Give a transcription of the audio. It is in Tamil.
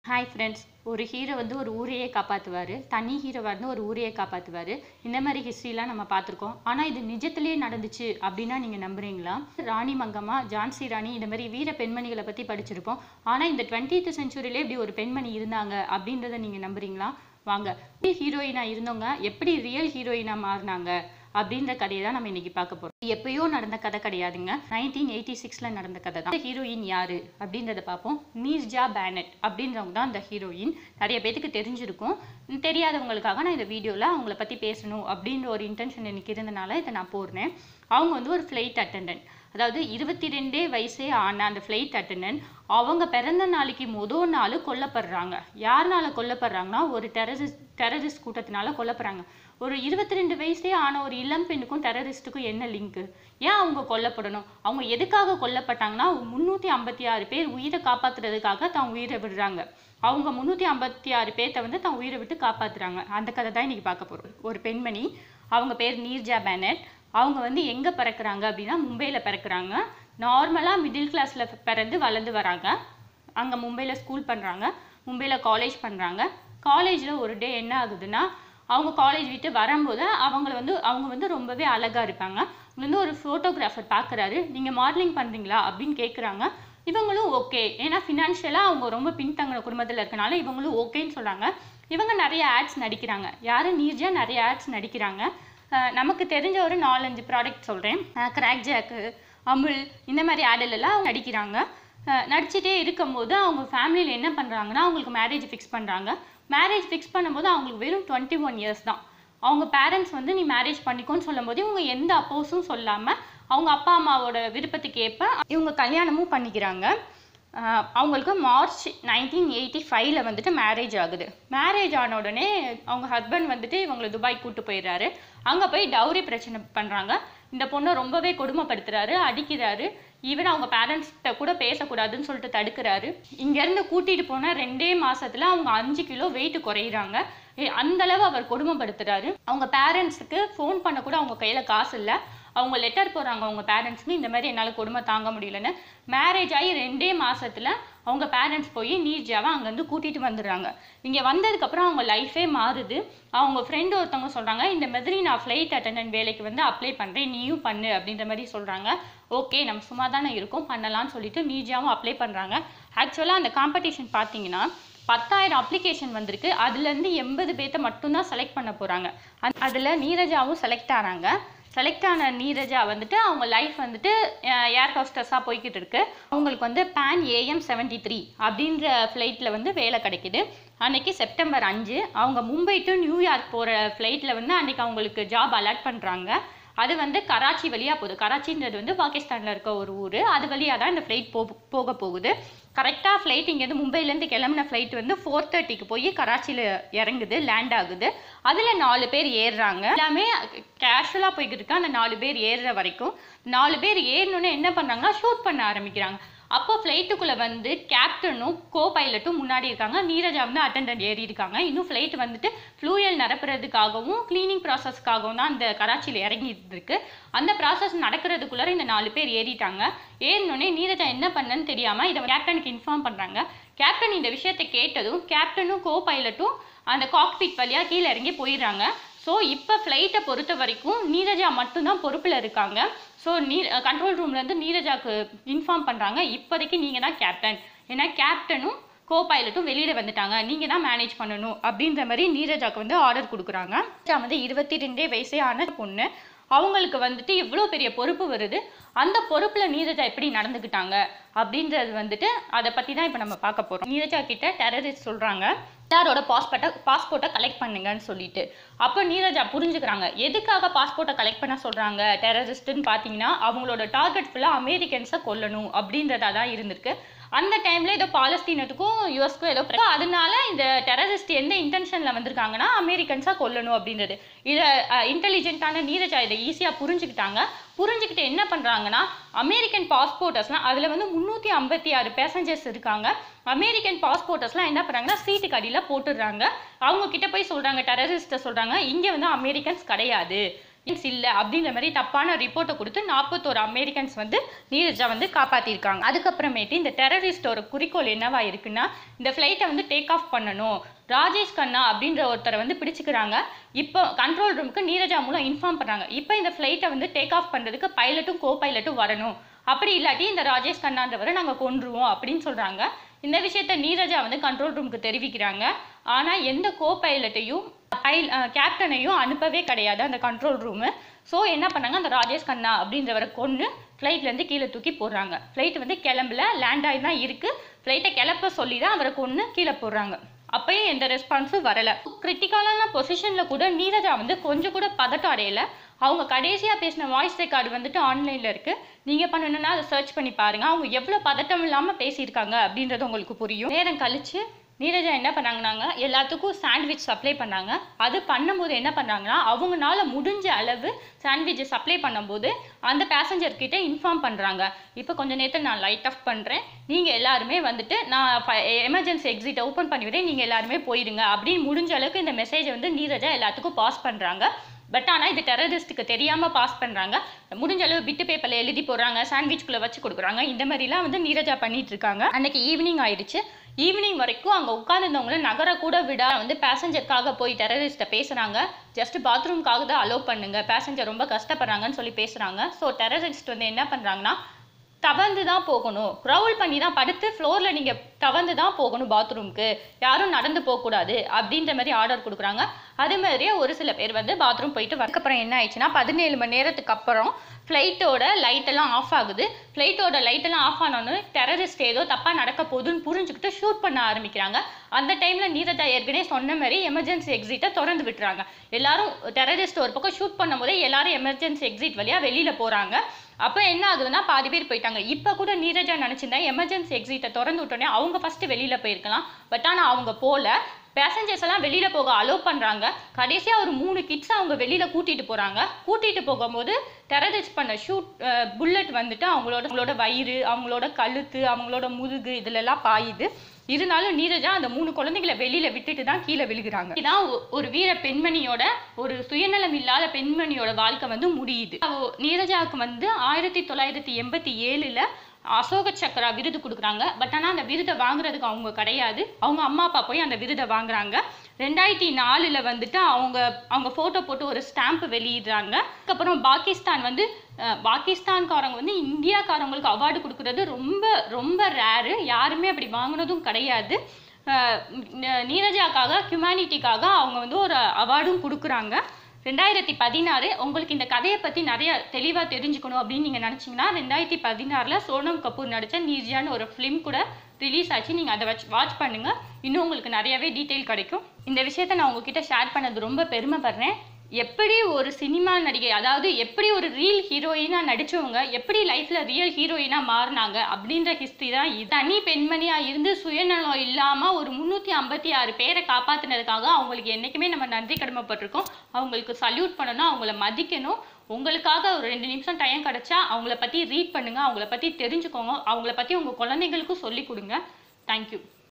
ஹாய் ஃப்ரெண்ட்ஸ் ஒரு ஹீரோ வந்து ஒரு ஊரையே காப்பாற்றுவார் தனி ஹீரோவாக இருந்து ஒரு ஊரையே காப்பாற்றுவார் இந்த மாதிரி ஹிஸ்ட்ரிலாம் நம்ம பார்த்துருக்கோம் ஆனால் இது நிஜத்திலேயே நடந்துச்சு அப்படின்னா நீங்கள் நம்புறீங்களா ராணி மங்கம்மா ஜான்சி ராணி இந்த மாதிரி வீர பெண்மணிகளை பற்றி படிச்சிருப்போம் ஆனால் இந்த டுவெண்ட்டீத் செஞ்சுரியிலே இப்படி ஒரு பெண்மணி இருந்தாங்க அப்படின்றத நீங்கள் நம்புறீங்களா வாங்க ஹீரோயினாக இருந்தவங்க எப்படி ரியல் ஹீரோயினாக மாறினாங்க அப்படின்ற கதையை தான் நம்ம இன்னைக்கு பார்க்க போறோம் இது எப்பயோ நடந்த கதை கிடையாதுங்க நைன்டீன் எயிட்டி சிக்ஸ்ல நடந்த கதை தான் ஹீரோயின் யாரு அப்படின்றத பார்ப்போம் நீர்ஜா பேனட் அப்படின்றவங்க தான் அந்த ஹீரோயின் நிறைய பேத்துக்கு தெரிஞ்சிருக்கும் உம் தெரியாதவங்களுக்காக நான் இந்த வீடியோவில் அவங்கள பற்றி பேசணும் அப்படின்ற ஒரு இன்டென்ஷன் எனக்கு இருந்தனால இதை நான் போடுறேன் அவங்க வந்து ஒரு ஃப்ளைட் அட்டெண்டன்ட் அதாவது இருபத்தி ரெண்டே வயசே ஆன அந்த ஃப்ளைட் அட்டெண்டன்ட் அவங்க பிறந்த நாளைக்கு மொதல் நாள் கொல்லப்படுறாங்க யாருனால கொல்லப்படுறாங்கன்னா ஒரு டெரரிஸ்ட் டெரரிஸ்ட் கூட்டத்தினால கொல்லப்படுறாங்க ஒரு இருபத்தி ரெண்டு வயசே ஆன ஒரு இளம் பெண்ணுக்கும் டெரரிஸ்ட்டுக்கும் என்ன லிங்க்கு ஏன் அவங்க கொல்லப்படணும் அவங்க எதுக்காக கொல்லப்பட்டாங்கன்னா முந்நூற்றி ஐம்பத்தி ஆறு பேர் உயிரை காப்பாத்துறதுக்காக தான் உயிரை விடுறாங்க அவங்க முந்நூற்றி ஐம்பத்தி ஆறு பேர்த்த வந்து தான் உயிரை விட்டு காப்பாத்துறாங்க அந்த கதை தான் இன்னைக்கு பார்க்க போகிறோம் ஒரு பெண்மணி அவங்க பேர் நீர்ஜா பேனட் அவங்க வந்து எங்கே பிறக்குறாங்க அப்படின்னா மும்பையில் பிறக்குறாங்க நார்மலாக மிடில் கிளாஸில் பிறந்து வளர்ந்து வராங்க அங்கே மும்பையில் ஸ்கூல் பண்ணுறாங்க மும்பையில் காலேஜ் பண்ணுறாங்க காலேஜில் ஒரு டே என்ன ஆகுதுன்னா அவங்க காலேஜ் விட்டு வரும்போது அவங்கள வந்து அவங்க வந்து ரொம்பவே அழகாக இருப்பாங்க வந்து ஒரு ஃபோட்டோகிராஃபர் பார்க்குறாரு நீங்கள் மாடலிங் பண்ணுறீங்களா அப்படின்னு கேட்குறாங்க இவங்களும் ஓகே ஏன்னா ஃபினான்ஷியலாக அவங்க ரொம்ப பின்தங்கின குடும்பத்தில் இருக்கனால இவங்களும் ஓகேன்னு சொல்கிறாங்க இவங்க நிறைய ஆட்ஸ் நடிக்கிறாங்க யாரும் நீர்ஜா நிறைய ஆட்ஸ் நடிக்கிறாங்க அஹ் நமக்கு தெரிஞ்ச ஒரு நாலஞ்சு ப்ராடக்ட் சொல்கிறேன் கிராக் ஜாக்கு அமுல் இந்த மாதிரி ஆடலெல்லாம் அவங்க நடிக்கிறாங்க அஹ் நடிச்சிட்டே இருக்கும்போது அவங்க ஃபேமிலியில் என்ன பண்ணுறாங்கன்னா அவங்களுக்கு மேரேஜ் ஃபிக்ஸ் பண்ணுறாங்க மேரேஜ் ஃபிக்ஸ் பண்ணும்போது அவங்களுக்கு வெறும் டுவெண்ட்டி ஒன் இயர்ஸ் தான் அவங்க பேரண்ட்ஸ் வந்து நீ மேரேஜ் பண்ணிக்கோன்னு சொல்லும்போது இவங்க எந்த அப்போஸும் சொல்லாமல் அவங்க அப்பா அம்மாவோட விருப்பத்துக்கு ஏற்ப இவங்க கல்யாணமும் பண்ணிக்கிறாங்க ஆஹ் அவங்களுக்கு மார்ச் நைன்டீன் எயிட்டி ஃபைவ்ல வந்துட்டு மேரேஜ் ஆகுது மேரேஜ் ஆன உடனே அவங்க ஹஸ்பண்ட் வந்துட்டு இவங்களை துபாய் கூட்டு போயிடுறாரு அங்கே போய் டவுரி பிரச்சனை பண்ணுறாங்க இந்த பொண்ணை ரொம்பவே கொடுமைப்படுத்துறாரு அடிக்கிறாரு ஈவன் அவங்க பேரண்ட்ஸ்கிட்ட கூட பேசக்கூடாதுன்னு சொல்லிட்டு தடுக்கிறாரு இங்கேருந்து கூட்டிகிட்டு போன ரெண்டே மாசத்துல அவங்க அஞ்சு கிலோ வெயிட் குறையிறாங்க ஏ, அந்த அளவு அவர் கொடுமைப்படுத்துறாரு அவங்க பேரண்ட்ஸுக்கு ஃபோன் பண்ண கூட அவங்க கையில் காசு இல்லை அவங்க லெட்டர் போடுறாங்க அவங்க பேரண்ட்ஸ்க்கு இந்த மாதிரி என்னால் கொடுமை தாங்க முடியலன்னு மேரேஜ் ஆகி ரெண்டே மாசத்துல அவங்க பேரண்ட்ஸ் போய் நீர்ஜாவை அங்கேருந்து கூட்டிகிட்டு வந்துடுறாங்க இங்கே வந்ததுக்கப்புறம் அவங்க லைஃபே மாறுது அவங்க ஃப்ரெண்டு ஒருத்தவங்க சொல்கிறாங்க இந்த மாதிரி நான் ஃப்ளைட் அட்டெண்டன்ட் வேலைக்கு வந்து அப்ளை பண்ணுறேன் நீயும் பண்ணு அப்படின்ற மாதிரி சொல்கிறாங்க ஓகே நம்ம சும்மா தானே இருக்கோம் பண்ணலாம்னு சொல்லிட்டு நீர்ஜாவும் அப்ளை பண்ணுறாங்க ஆக்சுவலாக அந்த காம்படிஷன் பார்த்தீங்கன்னா பத்தாயிரம் அப்ளிகேஷன் வந்திருக்கு அதுலேருந்து எண்பது பேர்த்த மட்டும்தான் செலக்ட் பண்ண போகிறாங்க அதில் நீரஜாவும் செலக்ட் ஆனாங்க செலக்ட் ஆன நீரஜா வந்துட்டு அவங்க லைஃப் வந்துட்டு ஏர் ஹோஸ்டஸாக போய்கிட்டு இருக்கு அவங்களுக்கு வந்து பேன் ஏஎம் செவன்டி த்ரீ அப்படின்ற ஃப்ளைட்டில் வந்து வேலை கிடைக்குது அன்னைக்கு செப்டம்பர் அஞ்சு அவங்க மும்பை டு நியூயார்க் போகிற ஃப்ளைட்டில் வந்து அன்னைக்கு அவங்களுக்கு ஜாப் அலாட் பண்ணுறாங்க அது வந்து கராச்சி வழியாக போகுது கராச்சின்றது வந்து பாகிஸ்தானில் இருக்க ஒரு ஊர் அது வழியாக தான் இந்த ஃப்ளைட் போ போக போகுது கரெக்டாக ஃப்ளைட் இங்கேருந்து மும்பைலேருந்து கிளம்புன ஃப்ளைட் வந்து ஃபோர் தேர்ட்டிக்கு போய் கராச்சியில் இறங்குது லேண்ட் ஆகுது அதில் நாலு பேர் ஏறுறாங்க எல்லாமே கேஷுவலாக போய்கிட்டு இருக்கு அந்த நாலு பேர் ஏறுற வரைக்கும் நாலு பேர் ஏறினோன்னே என்ன பண்ணுறாங்கன்னா ஷூட் பண்ண ஆரம்பிக்கிறாங்க அப்போ ஃப்ளைட்டுக்குள்ளே வந்து கேப்டனும் கோ பைலட்டும் முன்னாடி இருக்காங்க நீரஜா வந்து அட்டெண்டன்ட் ஏறி இருக்காங்க இன்னும் ஃப்ளைட் வந்துட்டு ஃப்ளூயல் நிரப்புறதுக்காகவும் க்ளீனிங் ப்ராசஸ்க்காகவும் தான் அந்த கராச்சியில் இறங்கிட்டு இருக்கு அந்த ப்ராசஸ் நடக்கிறதுக்குள்ளார இந்த நாலு பேர் ஏறிட்டாங்க ஏறினோடனே நீரஜா என்ன பண்ணன்னு தெரியாமல் இதை கேப்டனுக்கு இன்ஃபார்ம் பண்ணுறாங்க கேப்டன் இந்த விஷயத்தை கேட்டதும் கேப்டனும் கோ பைலட்டும் அந்த காக்பிட் வழியாக கீழே இறங்கி போயிடுறாங்க ஸோ இப்போ ஃப்ளைட்டை பொறுத்த வரைக்கும் நீரஜா மட்டும்தான் பொறுப்பில் இருக்காங்க ஸோ நீ கண்ட்ரோல் ரூம்லேருந்து நீரஜாக்கு இன்ஃபார்ம் பண்ணுறாங்க இப்போதைக்கு நீங்கள் தான் கேப்டன் ஏன்னா கேப்டனும் கோ பைலட்டும் வெளியில் வந்துட்டாங்க நீங்கள் தான் மேனேஜ் பண்ணணும் அப்படின்ற மாதிரி நீரஜாக்கு வந்து ஆர்டர் கொடுக்குறாங்க நீரஜா வந்து இருபத்தி ரெண்டே வயசே ஆன பொண்ணு அவங்களுக்கு வந்துட்டு இவ்வளோ பெரிய பொறுப்பு வருது அந்த பொறுப்பில் நீரஜா எப்படி நடந்துக்கிட்டாங்க அப்படின்றது வந்துட்டு அதை பற்றி தான் இப்போ நம்ம பார்க்க போகிறோம் நீரஜா கிட்ட டெரரிஸ்ட் சொல்கிறாங்க எல்லாரோட பாஸ்போர்ட்டை பாஸ்போர்ட்டை கலெக்ட் பண்ணுங்கன்னு சொல்லிட்டு அப்போ நீரஜா புரிஞ்சுக்கிறாங்க எதுக்காக பாஸ்போர்ட்டை கலெக்ட் பண்ண சொல்கிறாங்க டெரரிஸ்ட்டுன்னு பார்த்தீங்கன்னா அவங்களோட டார்கெட் ஃபுல்லாக அமெரிக்கன்ஸை கொல்லணும் அப்படின்றதா தான் இருந்திருக்கு அந்த டைமில் ஏதோ பாலஸ்தீனத்துக்கும் யூஎஸ்க்கும் ஏதோ பிர- அதனால இந்த டெரரிஸ்ட் எந்த இன்டென்ஷனில் வந்திருக்காங்கன்னா அமெரிக்கன்ஸாக கொல்லணும் அப்படின்றது இதை இன்டெலிஜென்ட்டான நீரஜா இதை ஈஸியாக புரிஞ்சுக்கிட்டாங்க புரிஞ்சுக்கிட்டு என்ன பண்ணுறாங்கன்னா அமெரிக்கன் பாஸ்போர்ட்டர்ஸ்லாம் அதில் வந்து முந்நூற்றி ஐம்பத்தி ஆறு பேசஞ்சர்ஸ் இருக்காங்க அமெரிக்கன் பாஸ்போர்ட்டர்ஸ்லாம் என்ன பண்ணுறாங்கன்னா சீட்டுக்கு அடியில் போட்டுடுறாங்க அவங்க கிட்ட போய் சொல்கிறாங்க டெரரிஸ்ட்டை சொல்கிறாங்க இங்கே வந்து அமெரிக்கன்ஸ் கிடையாது இல்லை அப்படின்ற மாதிரி தப்பான ரிப்போர்ட்டை கொடுத்து நாற்பத்தோரு அமெரிக்கன்ஸ் வந்து நீரஜா வந்து காப்பாற்றிருக்காங்க அதுக்கப்புறமேட்டு இந்த டெரரிஸ்டோட குறிக்கோள் என்னவா இருக்குன்னா இந்த ஃப்ளைட்டை வந்து டேக் ஆஃப் பண்ணணும் ராஜேஷ் கண்ணா அப்படின்ற ஒருத்தரை வந்து பிடிச்சிக்கிறாங்க இப்போ கண்ட்ரோல் ரூமுக்கு நீரஜா மூலம் இன்ஃபார்ம் பண்ணுறாங்க இப்போ இந்த ஃப்ளைட்டை வந்து டேக் ஆஃப் பண்ணுறதுக்கு பைலட்டும் கோ பைலட்டும் வரணும் அப்படி இல்லாட்டி இந்த ராஜேஷ் கண்ணான்றவரை நாங்கள் கொன்றுவோம் அப்படின்னு சொல்கிறாங்க இந்த விஷயத்த நீரஜா வந்து கண்ட்ரோல் ரூமுக்கு தெரிவிக்கிறாங்க ஆனால் எந்த கோ பைலட்டையும் பைல் கேப்டனையும் அனுப்பவே கிடையாது அந்த கண்ட்ரோல் ரூமு ஸோ என்ன பண்ணாங்க அந்த ராஜேஷ் கண்ணா அப்படின்றவரை கொன்று ஃப்ளைட்லேருந்து கீழே தூக்கி போடுறாங்க ஃப்ளைட் வந்து கிளம்பல லேண்ட் ஆகி தான் இருக்குது ஃப்ளைட்டை கிளப்ப சொல்லி தான் அவரை கொன்று கீழே போடுறாங்க அப்பயும் எந்த ரெஸ்பான்ஸும் வரல கிரிட்டிக்கலான பொசிஷனில் கூட நீரஜா வந்து கொஞ்சம் கூட பதட்டம் அடையல அவங்க கடைசியாக பேசின வாய்ஸ் ரெக்கார்டு வந்துட்டு ஆன்லைனில் இருக்குது நீங்கள் பண்ணணும்னா அதை சர்ச் பண்ணி பாருங்கள் அவங்க எவ்வளோ பதட்டம் இல்லாமல் பேசியிருக்காங்க அப்படின்றது உங்களுக்கு புரியும் நேரம் கழிச்சு நீரஜா என்ன பண்ணாங்கன்னாங்க எல்லாத்துக்கும் சாண்ட்விச் சப்ளை பண்ணாங்க அது பண்ணும்போது என்ன பண்ணாங்கன்னா அவங்கனால முடிஞ்ச அளவு சாண்ட்விச்சை சப்ளை பண்ணும்போது அந்த பேசஞ்சர் கிட்ட இன்ஃபார்ம் பண்ணுறாங்க இப்போ கொஞ்ச நேரத்தில் நான் லைட் ஆஃப் பண்ணுறேன் நீங்கள் எல்லாருமே வந்துட்டு நான் எமர்ஜென்சி எக்ஸிட்டை ஓப்பன் பண்ணிவிடுறேன் நீங்கள் எல்லாருமே போயிடுங்க அப்படின்னு முடிஞ்ச அளவுக்கு இந்த மெசேஜை வந்து நீரஜா எல்லாத்துக்கும் பாஸ் பண்ணுறாங்க பட் ஆனால் இது டெரரிஸ்ட்டுக்கு தெரியாமல் பாஸ் பண்ணுறாங்க முடிஞ்ச அளவு பிட்டு பேப்பரில் எழுதி போடுறாங்க சாண்ட்விச்குள்ளே வச்சு கொடுக்குறாங்க இந்த மாதிரிலாம் வந்து நீரஜா பண்ணிட்டு இருக்காங்க அன்னைக்கு ஈவினிங் ஆயிடுச்சு ஈவினிங் வரைக்கும் அங்கே உட்காந்துருந்தவங்கள நகர கூட விட வந்து பேசஞ்சருக்காக போய் டெரரிஸ்ட்டை பேசுகிறாங்க ஜஸ்ட் பாத்ரூம்காக தான் அலோவ் பண்ணுங்க பேசஞ்சர் ரொம்ப கஷ்டப்படுறாங்கன்னு சொல்லி பேசுகிறாங்க ஸோ டெரரிஸ்ட் வந்து என்ன பண்ணுறாங்கன்னா தவந்து தான் போகணும் க்ரௌல் பண்ணி தான் படுத்து ஃப்ளோரில் நீங்கள் தவந்து தான் போகணும் பாத்ரூம்க்கு யாரும் நடந்து போகக்கூடாது அப்படின்ற மாதிரி ஆர்டர் கொடுக்குறாங்க அதே மாதிரியே ஒரு சில பேர் வந்து பாத்ரூம் போயிட்டு அதுக்கப்புறம் என்ன ஆயிடுச்சுன்னா பதினேழு மணி நேரத்துக்கு அப்புறம் ஃப்ளைட்டோட லைட்டெல்லாம் ஆஃப் ஆகுது ஃப்ளைட்டோட லைட்டெல்லாம் ஆஃப் ஆனோன்னு டெரரிஸ்ட் ஏதோ தப்பாக நடக்க போகுதுன்னு புரிஞ்சுக்கிட்டு ஷூட் பண்ண ஆரம்பிக்கிறாங்க அந்த டைமில் நீரஜா ஏற்கனவே சொன்ன மாதிரி எமர்ஜென்சி எக்ஸிட்டை திறந்து விட்டுறாங்க எல்லாரும் டெரரிஸ்ட் ஒரு பக்கம் ஷூட் பண்ணும்போதே எல்லாரும் எமர்ஜென்சி எக்ஸிட் வழியாக வெளியில் போகிறாங்க அப்போ என்ன ஆகுதுன்னா பாதி பேர் போயிட்டாங்க இப்போ கூட நீரஜா நினச்சிருந்தா எமர்ஜென்சி எக்ஸிட்டை திறந்து விட்டோன்னே அவங்க ஃபஸ்ட்டு வெளியில் போயிருக்கலாம் பட் ஆனால் அவங்க போல பேசஞ்சர்ஸ் எல்லாம் வெளியில் போக அலோவ் பண்ணுறாங்க கடைசியாக ஒரு மூணு கிட்ஸ் அவங்க வெளியில் கூட்டிகிட்டு போகிறாங்க கூட்டிகிட்டு போகும்போது டெரரிஸ்ட் பண்ண ஷூட் புல்லட் வந்துட்டு அவங்களோட அவங்களோட வயிறு அவங்களோட கழுத்து அவங்களோட முதுகு இதுலெல்லாம் பாயுது இருந்தாலும் நீரஜா அந்த மூணு குழந்தைகளை வெளியில விட்டுட்டு தான் கீழே விழுகிறாங்க இதான் ஒ- ஒரு வீர பெண்மணியோட ஒரு சுயநலம் இல்லாத பெண்மணியோட வாழ்க்கை வந்து முடியுது அவ- நீரஜாவுக்கு வந்து ஆயிரத்தி தொள்ளாயிரத்தி எண்பத்தி ஏழுல அசோக சக்ரா விருது கொடுக்குறாங்க பட் ஆனால் அந்த விருதை வாங்குறதுக்கு அவங்க கிடையாது அவங்க அம்மா அப்பா போய் அந்த விருதை வாங்குறாங்க ரெண்டாயிரத்தி நாலில் வந்துட்டு அவங்க அவங்க ஃபோட்டோ போட்டு ஒரு ஸ்டாம்ப் வெளியிடுறாங்க அதுக்கப்புறம் பாகிஸ்தான் வந்து அஹ், பாகிஸ்தான்காரங்க வந்து இந்தியாக்காரங்களுக்கு அவார்டு கொடுக்குறது ரொம்ப ரொம்ப ரேரு யாருமே அப்படி வாங்குனதும் கிடையாது அஹ், ந- நீரஜாக்காக ஹியூமனிட்டிக்காக அவங்க வந்து ஒரு அவார்டும் கொடுக்குறாங்க ரெண்டாயிரத்தி பதினாறு உங்களுக்கு இந்த கதையை பற்றி நிறைய தெளிவாக தெரிஞ்சுக்கணும் அப்படின்னு நீங்கள் நினச்சிங்கன்னா ரெண்டாயிரத்தி பதினாறில் சோனம் கபூர் நடித்த நீர்ஜான்னு ஒரு ஃபிலிம் கூட ரிலீஸ் ஆச்சு நீங்கள் அதை வச்சு வாட்ச் பண்ணுங்கள் இன்னும் உங்களுக்கு நிறையவே டீட்டெயில் கிடைக்கும் இந்த விஷயத்த நான் உங்ககிட்ட ஷேர் பண்ணது ரொம்ப பெருமைப்படுறேன் எப்படி ஒரு சினிமா நடிகை அதாவது எப்படி ஒரு ரியல் ஹீரோயினாக நடிச்சவங்க எப்படி லைஃப்பில் ரியல் ஹீரோயினாக மாறினாங்க அப்படின்ற ஹிஸ்ட்ரி தான் இது தனி பெண்மணியாக இருந்து சுயநலம் இல்லாமல் ஒரு முந்நூற்றி ஐம்பத்தி ஆறு பேரை காப்பாற்றினதுக்காக அவங்களுக்கு என்றைக்குமே நம்ம நன்றி கடமைப்பட்டிருக்கோம் அவங்களுக்கு சல்யூட் பண்ணணும் அவங்கள மதிக்கணும் உங்களுக்காக ஒரு ரெண்டு நிமிஷம் டைம் கிடைச்சா அவங்கள பற்றி ரீட் பண்ணுங்கள் அவங்கள பற்றி தெரிஞ்சுக்கோங்க அவங்கள பற்றி உங்கள் குழந்தைங்களுக்கும் சொல்லிக் கொடுங்க தேங்க்யூ